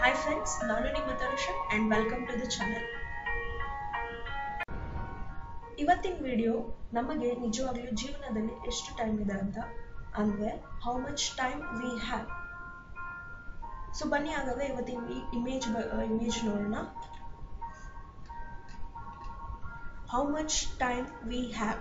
hi friends ನಾನು ನಿಮ್ಮ Tanusha and welcome to the channel ಇವತ್ತಿನ ವಿಡಿಯೋ ನಮಗೆ ನಿಜವಾಗ್ಲೂ ಜೀವನದಲ್ಲಿ ಎಷ್ಟು ಟೈಮ್ ಇದೆ ಅಂತ ಅಂದರೆ how much time we have so ಬನ್ನಿ ಹಾಗಾದ್ರೆ ಇವತ್ತಿನ ಈ ಇಮೇಜ್ ಇಮೇಜ್ ನೋಡೋಣ how much time we have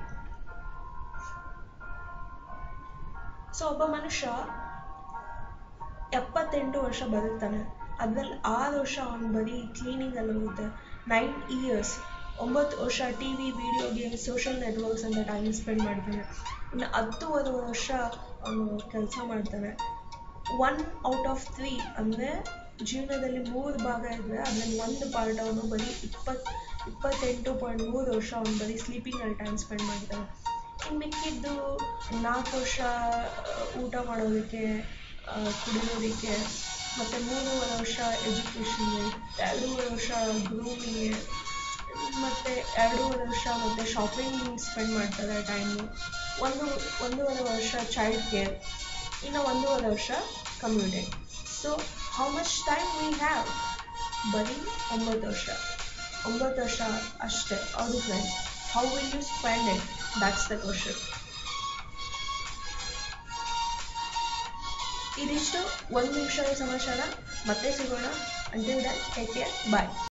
so ಒಬ್ಬ ಮನುಷ್ಯ ಎಪ್ಪತ್ತೆಂಟು ವರ್ಷ ಬದುಕ್ತಾನೆ ಅದ್ರಲ್ಲಿ ಆರು ವರ್ಷ ಅವನು ಬರೀ ಕ್ಲೀನಿಂಗ್ ಅಲ್ಲಿ ಹೋಗುತ್ತೆ ನೈನ್ ಇಯರ್ಸ್ ಒಂಬತ್ತು ವರ್ಷ T V video games social networks ಅಂತ ಟೈಮ್ ಸ್ಪೆಂಡ್ ಮಾಡ್ತಾನೆ ಇನ್ನು ಹತ್ತುವರೆ ವರ್ಷ ಅವನು ಕೆಲಸ ಮಾಡ್ತಾನೆ ಒನ್ ಔಟ್ ಆಫ್ ತ್ರೀ ಅಂದರೆ ಜೀವನದಲ್ಲಿ ಮೂರು ಭಾಗ ಇದ್ದರೆ ಅದರಲ್ಲಿ ಒಂದು ಪಾರ್ಟ್ ಅವನು ಬರೀ ಇಪ್ಪತ್ತು ಇಪ್ಪತ್ತೆಂಟು ಪಾಯಿಂಟ್ ಮೂರು ವರ್ಷ ಅವನು ಬರೀ ಸ್ಲೀಪಿಂಗಲ್ಲಿ ಟೈಮ್ ಸ್ಪೆಂಡ್ ಮಾಡ್ತಾನೆ ಇನ್ನು ಮಿಕ್ಕಿದ್ದು ನಾಲ್ಕು ವರ್ಷ ಊಟ ಮಾಡೋದಕ್ಕೆ ಕುಡಿಯೋದಕ್ಕೆ ಮತ್ತು ಮೂರುವರೆ ವರ್ಷ ಎಜುಕೇಷನ್ಗೆ ಎರಡೂವರೆ ವರ್ಷ ಗ್ರೂಮಿಗೆ ಮತ್ತು ಎರಡೂವರೆ ವರ್ಷ ಮತ್ತು ಶಾಪಿಂಗ್ ಸ್ಪೆಂಡ್ ಮಾಡ್ತಾರೆ ಟೈಮು ಒಂದು ಒಂದೂವರೆ ವರ್ಷ ಚೈಲ್ಡ್ ಕೇರ್ ಇನ್ನು ಒಂದೂವರೆ ವರ್ಷ community so how much time we have ಬರೀ ಒಂಬತ್ತು ವರ್ಷ ಒಂಬತ್ತು ವರ್ಷ ಅಷ್ಟೇ ಹೌದು friends how will you spend it that's the question ಇದಿಷ್ಟು ಒಂದು ನಿಮಿಷದ ಸಮಾಚಾರ ಮತ್ತೆ ಸಿಗೋಣ ಅಂಟಿಲ್ ದನ್ ಟೇಕ್ ಕೇರ್ ಬಾಯ್